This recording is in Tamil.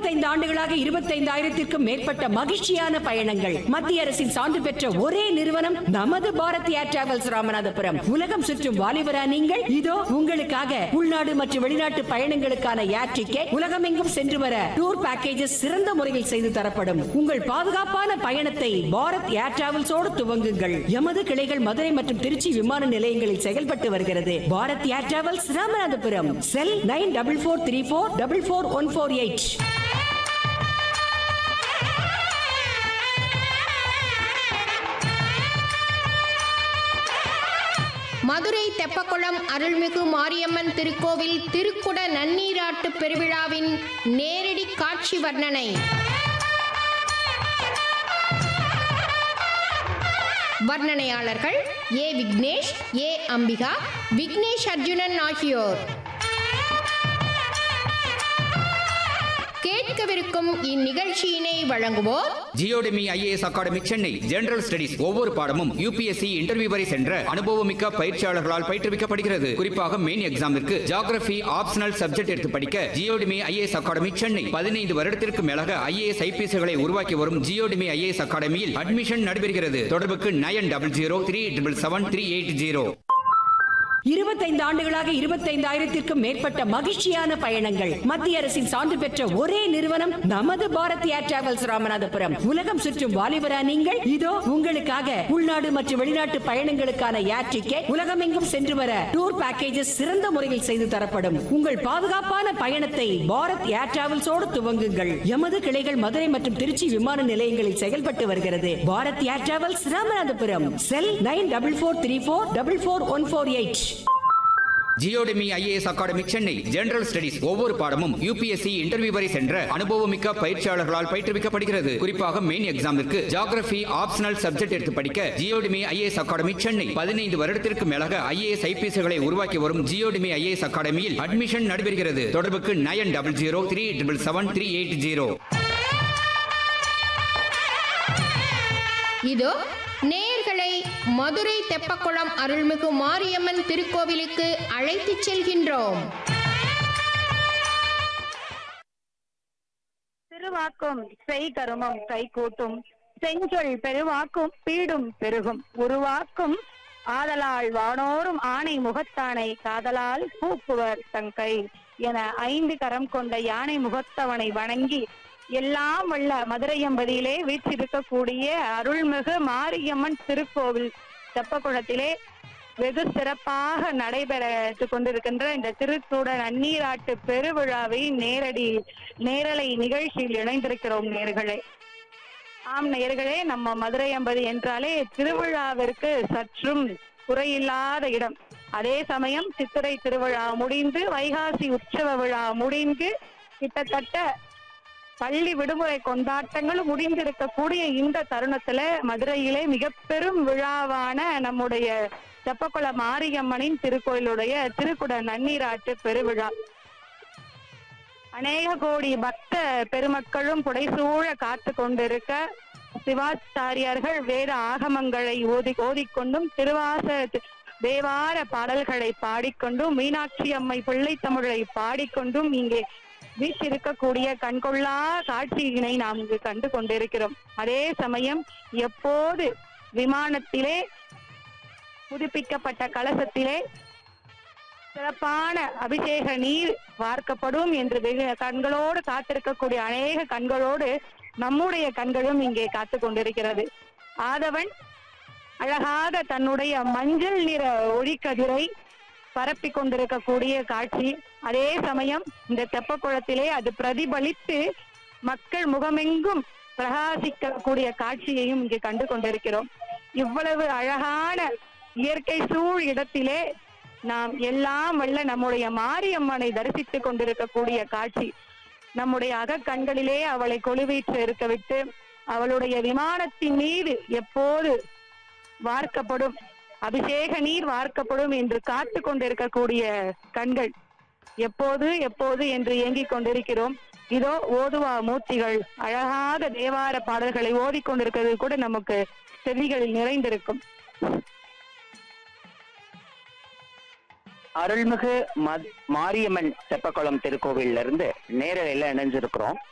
இருபத்தைந்து ஆண்டுகளாக இருபத்தைந்தாயிரத்திற்கும் மேற்பட்ட மகிழ்ச்சியான பயணங்கள் மத்திய அரசின் சான்று பெற்ற ஒரே நிறுவனம் நமது பாரத் ஏர் டிராவல்ஸ் ராமநாதபுரம் உலகம் சுற்றும் வாலிபரா நீங்கள் இதோ உங்களுக்காக உள்நாடு மற்றும் வெளிநாட்டு பயணங்களுக்கான ஏர் டிக்கெட் உலகமெங்கும் சென்று வர டூர் பேக்கேஜஸ் சிறந்த முறையில் செய்து தரப்படும் உங்கள் பாதுகாப்பான பயணத்தை பாரத் ஏர் டிராவல்ஸோடு துவங்குங்கள் எமது கிளைகள் மதுரை மற்றும் திருச்சி விமான நிலையங்களில் செயல்பட்டு வருகிறது Bharat air travels Ramanathapuram cell nine double four three four double four one four eight Madurai Teppakulam அருள்மிகு மாரியம்மன் திருக்கோவில் திருக்குட நன்னீராட்டு பெருவிழாவின் நேரடி காட்சி வர்ணனை வர்ணனையாளர்கள் ஏ விக்னேஷ் ஏ அம்பிகா விக்னேஷ் அர்ஜுனன் ஆகியோர் கேட்கவிருக்கும் இந்நிகழ்ச்சியினை வழங்குவோர் Geodemy IAS academy Chennai general studies ஒவ்வொரு பாடமும் யூபிஎஸ்சி இன்டர்வியூ வரை சென்ற அனுபவமிக்க பயிற்சியாளர்களால் பயிற்றுவிக்கப்படுகிறது குறிப்பாக மெயின் எக்ஸாமிற்கு ஜியோகிராபி ஆப்ஷனல் சப்ஜெக்ட் எடுத்து படிக்க ஜியோடெமி ஐஏஎஸ் அகாடமி சென்னை பதினைந்து வருடத்திற்கு மேலாக ஐஏஎஸ் ஐபிஎஸ்களை உருவாக்கி வரும் ஜியோடெமி ஐஏஎஸ் அகாடமியில் அட்மிஷன் நடைபெறுகிறது தொடர்புக்கு nine double zero three triple seven three eight zero இருபத்தைந்து ஆண்டுகளாக இருபத்தைந்தாயிரத்திற்கும் மேற்பட்ட மகிழ்ச்சியான பயணங்கள் மத்திய அரசின் சான்று பெற்ற ஒரே நிறுவனம் நமது பாரத் ஏர் டிராவல்ஸ் ராமநாதபுரம் உலகம் சுற்றும் வாலிபரா நீங்கள் இதோ உங்களுக்காக உள்நாடு மற்றும் வெளிநாட்டு பயணங்களுக்கான ஏர் டிக்கெட் உலகமெங்கும் சென்று வர டூர் பேக்கேஜஸ் சிறந்த முறையில் செய்து தரப்படும் உங்கள் பாதுகாப்பான பயணத்தை பாரத் ஏர் டிராவல்ஸோடு துவங்குங்கள் எமது கிளைகள் மதுரை மற்றும் திருச்சி விமான நிலையங்களில் செயல்பட்டு வருகிறது Bharat air travels Ramanathapuram cell nine double four three four double four one four eight Geodemy IAS academy Chennai general studies ஒவ்வொரு பாடமும் யூபிஎஸ்சி இன்டர்வியூ வரை சென்ற அனுபவமிக்க பயிற்சியாளர்களால் பயிற்றுவிக்கப்படுகிறது குறிப்பாக மெயின் எக்ஸாமிற்கு ஜியோகிராபி ஆப்ஷனல் சப்ஜெக்ட் எடுத்து படிக்க ஜியோடெமி ஐஏஎஸ் அகாடமி சென்னை பதினைந்து வருடத்திற்கு மேலாக ஐஏஎஸ் ஐபிஎஸ்களை உருவாக்கி வரும் ஜியோடெமி ஐஏஎஸ் அகாடமியில் அட்மிஷன் நடைபெறுகிறது தொடர்புக்கு nine double zero three triple seven three eight zero இதோ நேர்களை மதுரை தெப்பக்குளம் அருள்மிகு மாரியம்மன் திருக்கோவிலுக்கு அழைத்துச் செல்கின்றோம் திருவாக்கும் செய் கருமம் கை கூட்டும் செஞ்சொல் பெருவாக்கும் பீடும் பெருகும் உருவாக்கும் ஆதலால் வானோரும் ஆணை முகத்தானை காதலால் பூக்குவர் தங்கை என ஐந்து கரம் கொண்ட யானை முகத்தவனை வணங்கி எல்லாம் வல்ல மதுரையம்பதியிலே வீற்றிருக்கக்கூடிய அருள்மிகு மாரியம்மன் திருக்கோவில் தெப்பக்குளத்திலே வெகு சிறப்பாக நடைபெற்று கொண்டிருக்கின்ற இந்த திருக்கூட நன்னீராட்டு பெருவிழாவை நேரடி நேரலை நிகழ்ச்சியில் இணைந்திருக்கிறோம் நேர்களே ஆம் நேர்களே நம்ம மதுரை அம்பது என்றாலே திருவிழாவிற்கு சற்றும் குறையில்லாத இடம் அதே சமயம் சித்திரை திருவிழா முடிந்து வைகாசி உற்சவ விழா முடிந்து கிட்டத்தட்ட பள்ளி விடுமுறை கொண்டாட்டங்கள் முடிந்திருக்கக்கூடிய இந்த தருணத்துல மதுரையிலே மிக பெரும் விழாவான நம்முடைய தெப்பக்குள மாரியம்மனின் திருக்கோயிலுடைய திருக்குட நன்னீராட்டு பெருவிழா அநேக கோடி பக்த பெருமக்களும் புடைசூழ காத்து கொண்டிருக்க சிவாச்சாரியார்கள் வேத ஆகமங்களை ஓதி ஓதிக்கொண்டும் திருவாச தேவார பாடல்களை பாடிக்கொண்டும் மீனாட்சி அம்மை பிள்ளை தமிழை பாடிக்கொண்டும் இங்கே வீற்றிருக்கக்கூடிய கண்கொள்ளா காட்சியினை நாம் இங்கு கண்டு கொண்டிருக்கிறோம் அதே சமயம் எப்போது விமானத்திலே புதுப்பிக்கப்பட்ட கலசத்திலே சிறப்பான அபிஷேக நீர் வார்க்கப்படும் என்று வெகு கண்களோடு காத்திருக்கக்கூடிய அநேக கண்களோடு நம்முடைய கண்களும் இங்கே காத்து கொண்டிருக்கிறது ஆதவன் அழகாக தன்னுடைய மஞ்சள் நிற ஒளிக்கதிரை பரப்பி கொண்டிருக்கக்கூடிய காட்சி அதே சமயம் இந்த தெப்பக்குளத்திலே அது பிரதிபலித்து மக்கள் முகமெங்கும் பிரகாசிக்கக்கூடிய காட்சியையும் இங்கே கண்டு கொண்டிருக்கிறோம் இவ்வளவு அழகான இயற்கை சூழ் இடத்திலே நாம் எல்லாம் வல்ல நம்முடைய மாரியம்மனை தரிசித்துக் கொண்டிருக்கக்கூடிய காட்சி நம்முடைய அகக்கண்களிலே அவளை கொலுவீற்று இருக்க விட்டு அவளுடைய விமானத்தின் மீது எப்போது வார்க்கப்படும் அபிஷேக நீர் வார்க்கப்படும் என்று காத்து கொண்டிருக்கக்கூடிய கண்கள் எப்போது எப்போது என்று ஏங்கிக் கொண்டிருக்கிறோம் இதோ ஓதுவா மூர்த்திகள் அழகாக தேவார பாடல்களை ஓதிக்கொண்டிருக்கிறது கூட நமக்கு செவிகளில் நிறைந்திருக்கும் அருள்மிகு மத்- மாரியம்மன் தெப்பக்குளம் திருக்கோவில்ல இருந்து நேரலையில இணைஞ்சிருக்கிறோம்